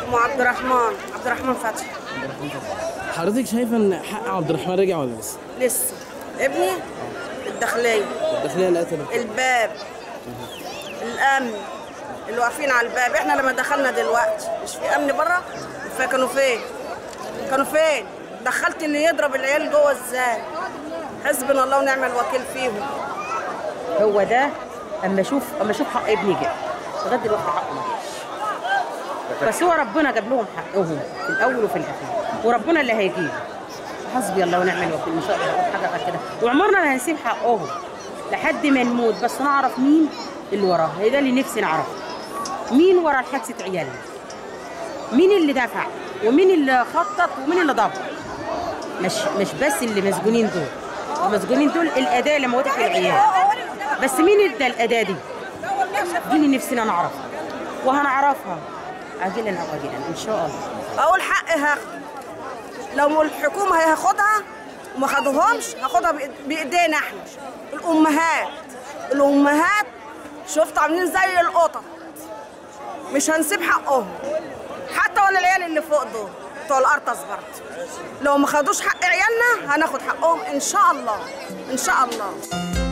ام عبد الرحمن عبد الرحمن فتحي حضرتك شايفه ان حق عبد الرحمن رجع ولا لسه؟ لسه ابني الداخليه الداخليه اللي قتلت الباب الامن اللي واقفين على الباب احنا لما دخلنا دلوقتي مش في امن بره فكانوا فين كانوا فين دخلت اللي يضرب العيال جوه ازاي حسبنا الله ونعم الوكيل فيهم هو ده اما اشوف اما اشوف حق ابني جه لغايه دلوقتي حقه ما جاش بس هو ربنا جاب لهم حقهم في الاول وفي الاخير وربنا اللي هيجيب حسبي الله ونعم الوكيل ان شاء الله هاخد حاجه غير كده وعمرنا ما هنسيب حقهم لحد ما نموت بس نعرف مين اللي وراه هي ده اللي نفسي نعرفه مين ورا حادثه عيالنا مين اللي دفع ومين اللي خطط ومين اللي ضبط مش مش بس اللي مسجونين دول المسجونين دول الاداه اللي موتت العيال بس مين ادى الاداه دي دي اللي نفسنا نعرفها وهنعرفها عاجلا او اجلا ان شاء الله اقول حق هاخده لو الحكومه هياخدها وما خدوهمش هاخدها بإيد- بايدينا احنا الامهات الامهات شفت عاملين زي القطط مش هنسيب حقهم حتى ولا العيال اللي فوق دول بتوع الارطس برضه لو ما خدوش حق عيالنا هناخد حقهم ان شاء الله ان شاء الله